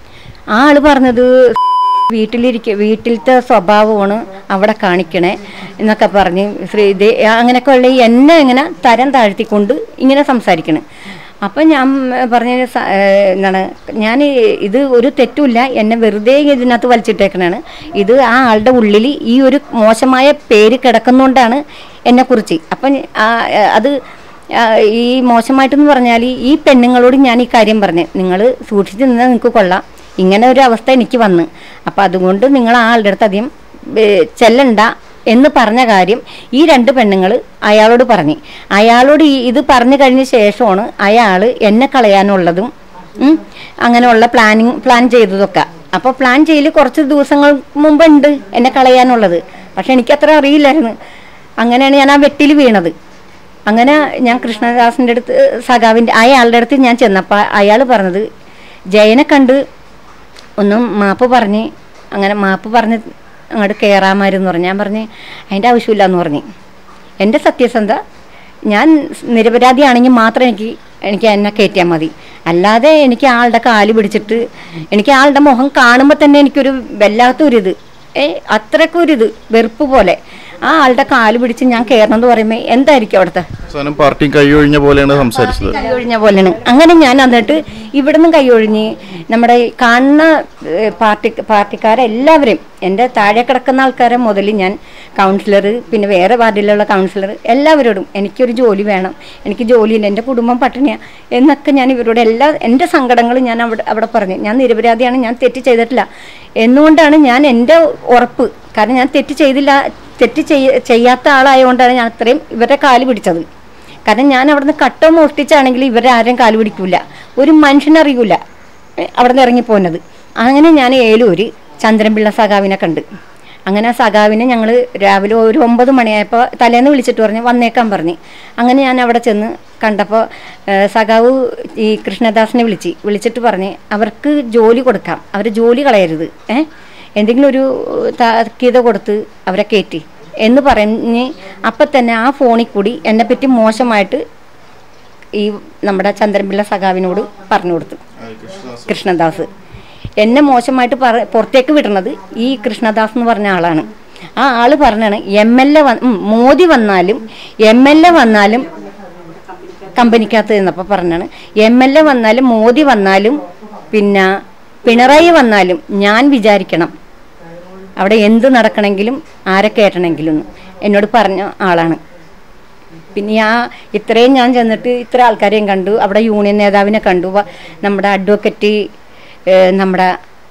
ആ ആള് പറഞ്ഞത് വീട്ടിലിരിക്ക വീട്ടിലത്തെ സ്വഭാവമാണ് അവിടെ കാണിക്കണേ എന്നൊക്കെ പറഞ്ഞ് ശ്രീ ഇത് അങ്ങനെയൊക്കെ ഉള്ള ഈ എന്നെ ഇങ്ങനെ തരം താഴ്ത്തിക്കൊണ്ട് ഇങ്ങനെ സംസാരിക്കണ് അപ്പം ഞാൻ പറഞ്ഞ എന്താണ് ഞാൻ ഇത് ഒരു തെറ്റുമില്ല എന്നെ വെറുതെ ഇതിനകത്ത് വലിച്ചിട്ടേക്കണാണ് ഇത് ആ ആളുടെ ഉള്ളിൽ ഈ ഒരു മോശമായ പേര് കിടക്കുന്നതുകൊണ്ടാണ് എന്നെക്കുറിച്ച് അപ്പം ആ, അത് ആ, ഈ മോശമായിട്ടെന്ന് പറഞ്ഞാൽ ഈ പെണ്ണുങ്ങളോട് ഞാൻ ഈ കാര്യം പറഞ്ഞു നിങ്ങൾ സൂക്ഷിച്ച് നിന്നാൽ നിങ്ങൾക്ക് കൊള്ളാം ഇങ്ങനെ ഒരു അവസ്ഥ എനിക്ക് വന്ന് അപ്പം അതുകൊണ്ട് നിങ്ങൾ ആ ആളുടെ അടുത്ത് അധികം ഏ, ചെല്ലണ്ട എന്ന് പറഞ്ഞ കാര്യം ഈ രണ്ട് പെണ്ണുങ്ങൾ അയാളോട് പറഞ്ഞു അയാളോട് ഈ ഇത് പറഞ്ഞു കഴിഞ്ഞ ശേഷമാണ് അയാൾ എന്നെ കളയാനുള്ളതും ഉം, അങ്ങനെയുള്ള പ്ലാനിങ് പ്ലാൻ ചെയ്തതൊക്കെ അപ്പോൾ പ്ലാൻ ചെയ്യൽ കുറച്ച് ദിവസങ്ങൾ മുമ്പ് ഉണ്ട് എന്നെ കളയാനുള്ളത് പക്ഷെ എനിക്കത്ര അറിയില്ലായിരുന്നു അങ്ങനെയാണ് ഞാൻ ആ വെട്ടിൽ വീണത് അങ്ങനെ ഞാൻ കൃഷ്ണദാസിൻ്റെ അടുത്ത് സഖാവിൻ്റെ അയാളുടെ അടുത്ത് ഞാൻ ചെന്നപ്പോൾ അയാൾ പറഞ്ഞത് ജയനെ കണ്ട് ഒന്നും മാപ്പ് പറഞ്ഞ് അങ്ങനെ മാപ്പ് പറഞ്ഞ് അങ്ങോട്ട് കയറാമായിരുന്നു പറഞ്ഞു ഞാൻ പറഞ്ഞ് അതിൻ്റെ ആവശ്യമില്ല എന്ന് പറഞ്ഞു എൻ്റെ സത്യസന്ധ ഞാൻ നിരപരാധിയാണെങ്കിൽ മാത്രം എനിക്ക് എനിക്ക് എന്നെ കയറ്റിയാൽ മതി അല്ലാതെ എനിക്ക് ആളുടെ കാല് പിടിച്ചിട്ട് എനിക്ക് ആളുടെ മുഖം കാണുമ്പോൾ തന്നെ എനിക്കൊരു വല്ലാത്തൊരിത് ഏ അത്രയ്ക്കൊരിത് വെറുപ്പ് പോലെ ആ ആളുടെ കാല് പിടിച്ച് ഞാൻ കയറണം എന്ന് പറയുമ്പോൾ എന്തായിരിക്കും അവിടുത്തെ അവസാനം പാർട്ടി കൈയൊഴിഞ്ഞ പോലെയാണ് സംസാരിച്ചത് കൈയൊഴിഞ്ഞ പോലെയാണ് അങ്ങനെ ഞാൻ എന്നിട്ട് ഇവിടുന്ന് കൈയൊഴിഞ്ഞ് നമ്മുടെ ഈ കാണുന്ന ഏഹ്, പാർട്ടി പാർട്ടിക്കാരെല്ലാവരെയും എൻ്റെ താഴെ കിടക്കുന്ന ആൾക്കാരെ മുതൽ ഞാൻ കൗൺസിലർ പിന്നെ വേറെ വാർഡിലുള്ള കൗൺസിലർ എല്ലാവരോടും എനിക്കൊരു ജോലി വേണം എനിക്ക് ജോലിയില്ല എൻ്റെ കുടുംബം പട്ടിണിയാണ് എന്നൊക്കെ ഞാൻ ഇവരോട് എല്ലാ എൻ്റെ സങ്കടങ്ങൾ ഞാൻ അവിടെ അവിടെ പറഞ്ഞു ഞാൻ നിരപരാധിയാണ് ഞാൻ തെറ്റ് ചെയ്തിട്ടില്ല എന്നുകൊണ്ടാണ് ഞാൻ എൻ്റെ ഉറപ്പ് കാരണം ഞാൻ തെറ്റ് ചെയ്തില്ല തെറ്റ് ചെയ്യ ചെയ്യാത്ത ആളായതുകൊണ്ടാണ് ഞാൻ അത്രയും ഇവരുടെ കാല് പിടിച്ചത് കാരണം ഞാൻ അവിടുന്ന് കട്ടോ മോഷ്ടിച്ചാണെങ്കിൽ ഇവരെ ആരും കാല് പിടിക്കൂല ഒരു മനുഷ്യനറിയൂല ഏ, അവിടുന്ന് ഇറങ്ങിപ്പോകുന്നത് അങ്ങനെ ഞാൻ ഏലൂര് ചന്ദ്രൻപിള്ള സഖാവിനെ കണ്ട് അങ്ങനെ ആ സഖാവിനെ ഞങ്ങൾ രാവിലെ ഒരു ഒമ്പത് മണിയായപ്പോൾ തലേന്ന് വിളിച്ചിട്ട് പറഞ്ഞു വന്നേക്കാൻ പറഞ്ഞു അങ്ങനെ ഞാൻ അവിടെ ചെന്ന് കണ്ടപ്പോൾ ഏ, സഖാവ് ഈ കൃഷ്ണദാസിനെ വിളിച്ച് വിളിച്ചിട്ട് പറഞ്ഞ് അവർക്ക് ജോലി കൊടുക്കാം അവർ ജോലി കളയരുത് ഏ എന്തെങ്കിലും ഒരു താക്കീത കൊടുത്ത് അവരെ കയറ്റി എന്ന് പറഞ്ഞ് അപ്പം തന്നെ ആ ഫോണിൽ കൂടി എന്നെപ്പറ്റി മോശമായിട്ട് ഈ നമ്മുടെ ചന്ദ്രൻപിള്ള സഖാവിനോട് പറഞ്ഞു കൊടുത്തു കൃഷ്ണദാസ് എന്നെ മോശമായിട്ട് പറ പുറത്തേക്ക് വിടുന്നത് ഈ കൃഷ്ണദാസ് എന്ന് പറഞ്ഞ ആളാണ് ആ ആള് പറഞ്ഞാണ് എം എൽ എ മോദി വന്നാലും എം എൽ എ വന്നാലും കമ്പനിക്കകത്ത് നിന്നപ്പോൾ പറഞ്ഞാണ് എം എൽ എ വന്നാലും മോദി വന്നാലും പിന്നെ പിണറായി വന്നാലും ഞാൻ വിചാരിക്കണം അവിടെ എന്ത് നടക്കണമെങ്കിലും ആരെ കയറ്റണമെങ്കിലും എന്ന് എന്നോട് പറഞ്ഞ ആളാണ് പിന്നെ ആ ഇത്രയും ഞാൻ ചെന്നിട്ട് ഇത്ര ആൾക്കാരെയും കണ്ടു അവിടെ യൂണിയൻ നേതാവിനെ കണ്ടു വ- നമ്മുടെ അഡ്വക്കറ്റ് ഏഹ്, നമ്മുടെ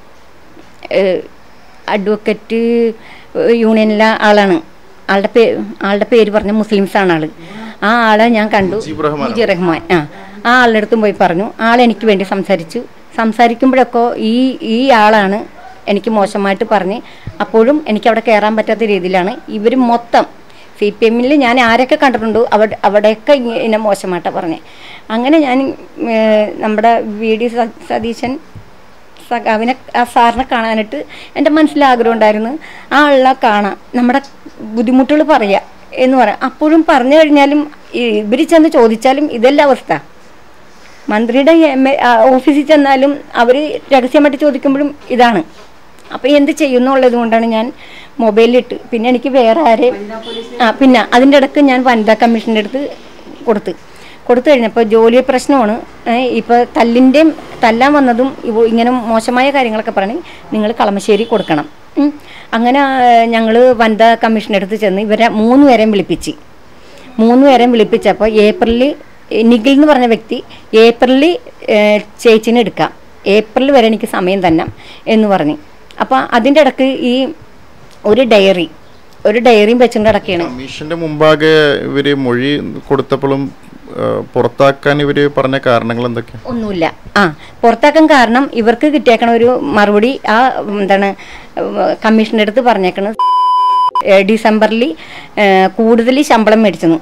ഏഹ്, അഡ്വക്കറ്റ് യൂണിയനിലെ ആളാണ് ആളുടെ പേ ആളുടെ പേര് പറഞ്ഞ മുസ്ലിംസ് ആണ് ആള് ആ ആളെ ഞാൻ കണ്ടു മുജീബ് റഹ്മാനോ? മുജീബ് റഹ്മാൻ ആ ആ ആളുടെ അടുത്തും പോയി പറഞ്ഞു ആൾ എനിക്ക് വേണ്ടി സംസാരിച്ചു സംസാരിക്കുമ്പോഴൊക്കെ ഈ ഈ ആളാണ് എനിക്ക് മോശമായിട്ട് പറഞ്ഞ് അപ്പോഴും എനിക്ക് അവിടെ കയറാൻ പറ്റാത്ത രീതിയിലാണ് ഇവർ മൊത്തം സി പി എമ്മിൽ ഞാൻ ആരൊക്കെ കണ്ടിട്ടുണ്ടോ അവിടെ അവിടെയൊക്കെ ഇങ്ങനെ മോശമായിട്ടാണ് പറഞ്ഞത് അങ്ങനെ ഞാൻ ഏർ, നമ്മുടെ വി ഡി സ- സതീശൻ സഖാവിനെ ആ സാറിനെ കാണാനായിട്ട് എൻ്റെ മനസ്സിൽ ആഗ്രഹം ഉണ്ടായിരുന്നു ആ ആളെ കാണാം നമ്മുടെ ബുദ്ധിമുട്ടുകൾ പറയുക എന്ന് പറയാം അപ്പോഴും പറഞ്ഞു കഴിഞ്ഞാലും ഇവർ ചെന്ന് ചോദിച്ചാലും ഇതല്ല അവസ്ഥ മന്ത്രിയുടെ എം എ- ആ, ഓഫീസിൽ ചെന്നാലും അവർ രഹസ്യമായിട്ട് ചോദിക്കുമ്പോഴും ഇതാണ് അപ്പോൾ എന്ത് ചെയ്യുന്നുള്ളത് കൊണ്ടാണ് ഞാൻ മൊബൈലിലിട്ട് പിന്നെ എനിക്ക് വേറെ ആരെയും ആ പിന്നെ അതിൻ്റെ ഇടയ്ക്ക് ഞാൻ വനിതാ കമ്മീഷൻ്റെ അടുത്ത് കൊടുത്ത് കൊടുത്തു കഴിഞ്ഞപ്പോൾ ജോലി പ്രശ്നമാണ് ഇപ്പോൾ തല്ലിൻ്റെയും തല്ലാൻ വന്നതും ഇവ- ഇങ്ങനെ മോശമായ കാര്യങ്ങളൊക്കെ പറഞ്ഞ് നിങ്ങൾ കളമശ്ശേരി കൊടുക്കണം ഉം. അങ്ങനെ ഞങ്ങൾ വനിതാ കമ്മീഷൻ്റെ അടുത്ത് ചെന്ന് ഇവരെ മൂന്ന് പേരെയും വിളിപ്പിച്ച് മൂന്ന് പേരെയും വിളിപ്പിച്ചപ്പോൾ ഏപ്രിലിൽ നിഖിൽ എന്ന് പറഞ്ഞ വ്യക്തി ഏപ്രിലിൽ ചേച്ചിനെ എടുക്കാം ഏപ്രിൽ വരെ എനിക്ക് സമയം തന്നെ എന്ന് പറഞ്ഞു അപ്പോൾ അതിൻ്റെ ഇടയ്ക്ക് ഈ ഒരു ഡയറി ഒരു ഡയറിയും വെച്ചുകൊണ്ട് കിടക്കുകയാണ് കമ്മീഷന്റെ മുമ്പാകെ ഇവര് മൊഴി കൊടുത്തപ്പോഴും ആ, പുറത്താക്കാൻ ഇവര് പറഞ്ഞ കാരണങ്ങൾ എന്തൊക്കെയാണ് ഒന്നുമില്ല ആ പുറത്താക്കാൻ കാരണം ഇവർക്ക് കിട്ടിയേക്കണ ഒരു മറുപടി ആ ഉം, എന്താണ് കമ്മീഷൻ്റെ അടുത്ത് പറഞ്ഞേക്കണത് ഡിസംബറിൽ കൂടുതൽ ശമ്പളം മേടിച്ചെന്നു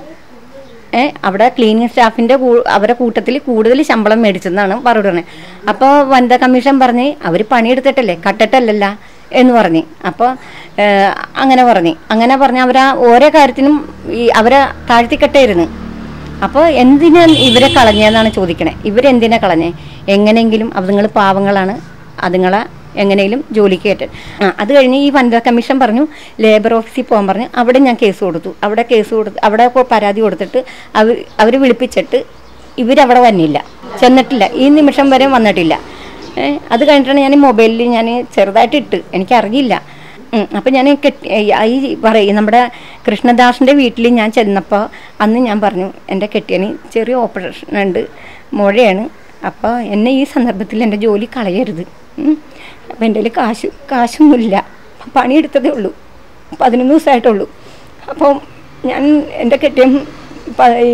ഏ അവിടെ ക്ലീനിങ് സ്റ്റാഫിൻ്റെ അവരെ കൂട്ടത്തിൽ കൂടുതൽ ശമ്പളം മേടിച്ചെന്നാണ് പറയുന്നത് അപ്പോൾ വനിതാ കമ്മീഷൻ പറഞ്ഞ് അവർ പണിയെടുത്തിട്ടല്ലേ കട്ടിട്ടല്ലല്ല എന്ന് പറഞ്ഞ് അപ്പോൾ അങ്ങനെ പറഞ്ഞ് അങ്ങനെ പറഞ്ഞ് അവരാ ഓരോ കാര്യത്തിനും ഈ അവരെ താഴ്ത്തിക്കെട്ടായിരുന്നു അപ്പോൾ എന്തിനാ ഇവരെ കളഞ്ഞതെന്നാണ് ചോദിക്കണേ ഇവരെന്തിനാ കളഞ്ഞേ എങ്ങനെയെങ്കിലും അതുങ്ങൾ പാവങ്ങളാണ് അതുങ്ങളെ എങ്ങനെയും ജോലിക്ക് കയറ്റാൻ ആ അത് കഴിഞ്ഞ് ഈ വനിതാ കമ്മീഷൻ പറഞ്ഞു ലേബർ ഓഫീസിൽ പോകാൻ പറഞ്ഞു അവിടെ ഞാൻ കേസ് കൊടുത്തു അവിടെ കേസ് കൊടുത്ത് അവിടെ ഇപ്പോൾ പരാതി കൊടുത്തിട്ട് അവർ അവർ വിളിപ്പിച്ചിട്ട് ഇവരവിടെ വന്നില്ല ചെന്നിട്ടില്ല ഈ നിമിഷം വരെ വന്നിട്ടില്ല ഏ, അത് കഴിഞ്ഞിട്ടാണ് ഞാൻ ഈ മൊബൈലിൽ ഞാൻ ചെറുതായിട്ട് ഇട്ട് എനിക്കറിയില്ല ഉം, അപ്പം ഞാൻ കെട്ടി ഈ പറയും നമ്മുടെ കൃഷ്ണദാസിൻ്റെ വീട്ടിൽ ഞാൻ ചെന്നപ്പോൾ അന്ന് ഞാൻ പറഞ്ഞു എൻ്റെ കെട്ടിയന് ചെറിയ ഓപ്പറേഷൻ ഉണ്ട് മുഴയാണ് അപ്പോൾ എന്നെ ഈ സന്ദർഭത്തിൽ എൻ്റെ ജോലി കളയരുത് ഉം. അപ്പം എൻ്റെ കയ്യിൽ കാശ് കാശൊന്നുമില്ല പണിയെടുത്തതേ ഉള്ളൂ പതിനൊന്ന് ദിവസമായിട്ടുള്ളൂ അപ്പം ഞാൻ എൻ്റെ കെട്ടിയൻ പ- ഈ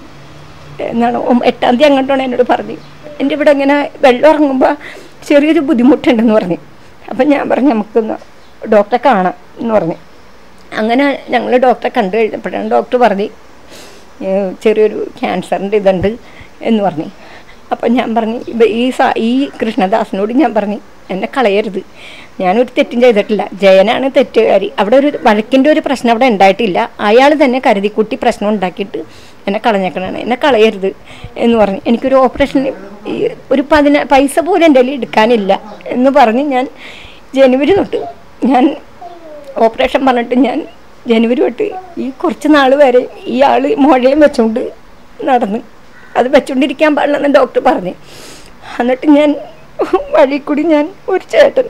എന്നാണ് ഒം- എട്ടാം തീയതി അങ്ങോട്ടാണ് എന്നോട് പറഞ്ഞു എൻ്റെ ഇവിടെ ഇങ്ങനെ വെള്ളം ഇറങ്ങുമ്പോൾ ചെറിയൊരു ബുദ്ധിമുട്ടുണ്ടെന്ന് പറഞ്ഞു അപ്പം ഞാൻ പറഞ്ഞു നമുക്കൊന്ന് ഡോക്ടറെ കാണാം എന്ന് പറഞ്ഞു അങ്ങനെ ഞങ്ങൾ ഡോക്ടറെ കണ്ടു കഴിഞ്ഞപ്പോഴാണ് ഡോക്ടർ പറഞ്ഞു "ഏഹ് ചെറിയൊരു ക്യാൻസറിൻ്റെ ഇതുണ്ട് എന്ന് പറഞ്ഞു അപ്പം ഞാൻ പറഞ്ഞു ഇവ- ഈ സാ ഈ കൃഷ്ണദാസിനോട് ഞാൻ പറഞ്ഞു എന്നെ കളയരുത് ഞാനൊരു തെറ്റും ചെയ്തിട്ടില്ല ജയനാണ് തെറ്റുകാരി അവിടെ ഒരു വഴക്കിൻ്റെ ഒരു പ്രശ്നം അവിടെ ഉണ്ടായിട്ടില്ല അയാൾ തന്നെ കരുതിക്കുട്ടി പ്രശ്നം ഉണ്ടാക്കിയിട്ട് എന്നെ കളഞ്ഞേക്കണാണ് എന്നെ കളയരുത് എന്ന് പറഞ്ഞു എനിക്കൊരു ഓപ്പറേഷൻ ഒരു പതിന പൈസ പോലും എൻ്റെ കയ്യിൽ എടുക്കാനില്ല എന്ന് പറഞ്ഞ് ഞാൻ ജനുവരി തൊട്ട് ഞാൻ ഓപ്പറേഷൻ പറഞ്ഞിട്ട് ഞാൻ ജനുവരി തൊട്ട് ഈ കുറച്ച് നാൾ വരെ ഈ ആൾ മുഴയും വെച്ചുകൊണ്ട് നടന്ന് അത് വെച്ചുകൊണ്ടിരിക്കാൻ പാടില്ലെന്ന് ഡോക്ടർ പറഞ്ഞു എന്നിട്ട് ഞാൻ വഴി കൂടി ഞാൻ ഒരു ചേട്ടൻ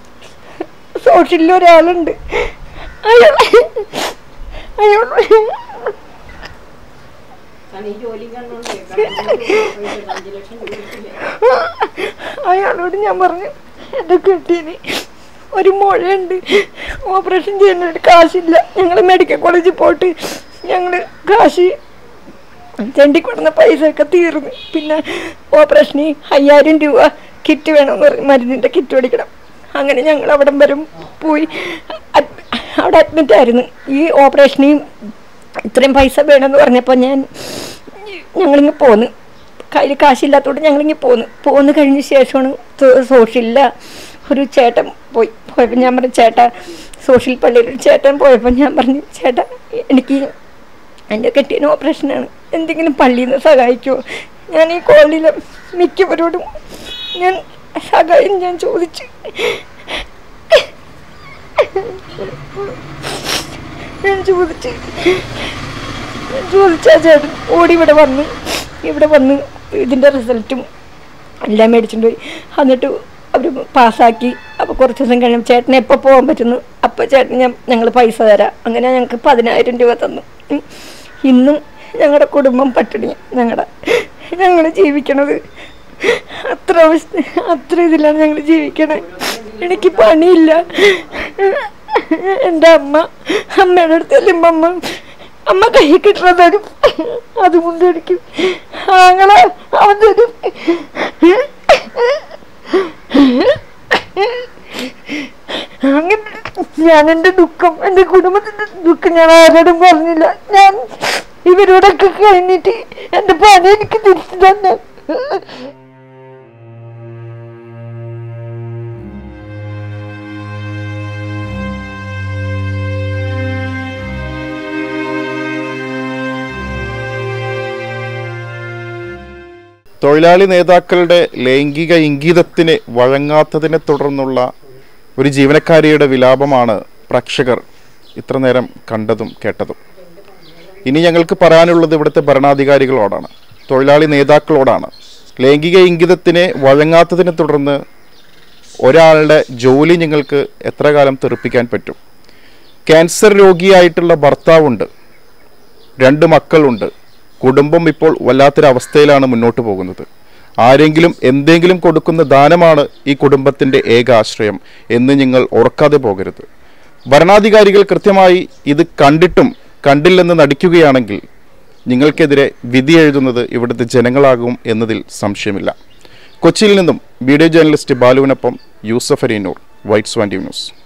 സോഷ്യലിൽ ഒരാളുണ്ട് അയാൾ അയാൾ അയാളോട് ഞാൻ പറഞ്ഞു എൻ്റെ കെട്ടിന് ഒരു മുഴയുണ്ട് ഓപ്പറേഷൻ ചെയ്യാനായിട്ട് കാശില്ല ഞങ്ങൾ മെഡിക്കൽ കോളേജിൽ പോയിട്ട് ഞങ്ങൾ കാശ് ചെണ്ടി കൊടുന്ന പൈസയൊക്കെ തീർന്നു പിന്നെ ഓപ്പറേഷന് അയ്യായിരം രൂപ കിറ്റ് വേണമെന്ന് പറഞ്ഞു മരുന്നിൻ്റെ കിറ്റ് മേടിക്കണം അങ്ങനെ ഞങ്ങൾ അവിടം വരെ പോയി അഡ്- അവിടെ അഡ്മിറ്റ് ആയിരുന്നു ഈ ഓപ്പറേഷന് ഇത്രയും പൈസ വേണമെന്ന് പറഞ്ഞപ്പോൾ ഞാൻ ഞങ്ങളിങ്ങ് പോന്ന് കയ്യിൽ കാശില്ലാത്തതുകൊണ്ട് ഞങ്ങളിങ്ങ് പോന്ന് പോന്ന് കഴിഞ്ഞ ശേഷമാണ് സോഷ്യലില്ല ഒരു ചേട്ടൻ പോയി പോയപ്പോൾ ഞാൻ പറഞ്ഞു ചേട്ടാ സോഷ്യൽ പള്ളിയിൽ ഒരു ചേട്ടൻ പോയപ്പോൾ ഞാൻ പറഞ്ഞു ചേട്ടാ എനിക്ക് എൻ്റെ കെട്ടിയന് ഓപ്പറേഷനാണ് എന്തെങ്കിലും പള്ളിയിൽ നിന്ന് സഹായിക്കുമോ ഞാൻ ഈ കോളനിയിൽ മിക്കവരോടും ഞാൻ സഹായം ഞാൻ ചോദിച്ചു ഞാൻ ചോദിച്ചു ഞാൻ ചോദിച്ചാ ചേട്ടൻ ഓടി ഇവിടെ വന്ന് ഇവിടെ വന്ന് ഇതിൻ്റെ റിസൾട്ടും എല്ലാം മേടിച്ചിട്ട് പോയി എന്നിട്ട് അവർ പാസ്സാക്കി അപ്പോൾ കുറച്ച് ദിവസം കഴിയുമ്പോൾ ചേട്ടന് എപ്പോൾ പോകാൻ പറ്റുന്നു അപ്പോൾ ചേട്ടൻ ഞാൻ ഞങ്ങൾ പൈസ തരാം അങ്ങനെ ഞങ്ങൾക്ക് പതിനായിരം രൂപ തന്നു ഉം. ഇന്നും ഞങ്ങളുടെ കുടുംബം പട്ടിണി ഞങ്ങളുടെ ഞങ്ങൾ ജീവിക്കണത് അത്ര അവസ്ഥ അത്ര ഇതിലാണ് ഞങ്ങൾ ജീവിക്കണേ എനിക്ക് പണിയില്ല എൻ്റെ അമ്മ അമ്മയുടെ അടുത്ത് ചെല്ലുമ്പോൾ അമ്മ അമ്മ കൈ കിട്ടുന്നത് തരും അതുകൊണ്ട് എനിക്ക് ആങ്ങളെ അവൻ തരും അങ്ങനെ ഞാൻ എൻ്റെ ദുഃഖം എൻ്റെ കുടുംബത്തിൻ്റെ ദുഃഖം ഞാൻ ആരോടും പറഞ്ഞില്ല ഞാൻ ഇവരോടൊക്കെ കഴിഞ്ഞിട്ട് എൻ്റെ പണി എനിക്ക് തിരിച്ചു തന്നെ തൊഴിലാളി നേതാക്കളുടെ ലൈംഗിക ഇംഗിതത്തിന് വഴങ്ങാത്തതിനെ തുടർന്നുള്ള ഒരു ജീവനക്കാരിയുടെ വിലാപമാണ് പ്രേക്ഷകർ ഇത്ര നേരം കണ്ടതും കേട്ടതും ഇനി ഞങ്ങൾക്ക് പറയാനുള്ളത് ഇവിടുത്തെ ഭരണാധികാരികളോടാണ് തൊഴിലാളി നേതാക്കളോടാണ് ലൈംഗിക ഇംഗിതത്തിന് വഴങ്ങാത്തതിനെ തുടർന്ന് ഒരാളുടെ ജോലി ഞങ്ങൾക്ക് എത്ര കാലം തെറിപ്പിക്കാൻ പറ്റും ക്യാൻസർ രോഗിയായിട്ടുള്ള ഭർത്താവുണ്ട് രണ്ട് മക്കളുണ്ട് കുടുംബം ഇപ്പോൾ വല്ലാത്തൊരവസ്ഥയിലാണ് മുന്നോട്ട് പോകുന്നത് ആരെങ്കിലും എന്തെങ്കിലും കൊടുക്കുന്ന ദാനമാണ് ഈ കുടുംബത്തിൻ്റെ ഏക ആശ്രയം എന്ന് നിങ്ങൾ ഓർക്കാതെ പോകരുത് ഭരണാധികാരികൾ കൃത്യമായി ഇത് കണ്ടിട്ടും കണ്ടില്ലെന്ന് നടിക്കുകയാണെങ്കിൽ നിങ്ങൾക്കെതിരെ വിധി എഴുതുന്നത് ഇവിടുത്തെ ജനങ്ങളാകും എന്നതിൽ സംശയമില്ല കൊച്ചിയിൽ നിന്നും വീഡിയോ ജേർണലിസ്റ്റ് ബാലുവിനൊപ്പം Yusuf Arinur White Swan news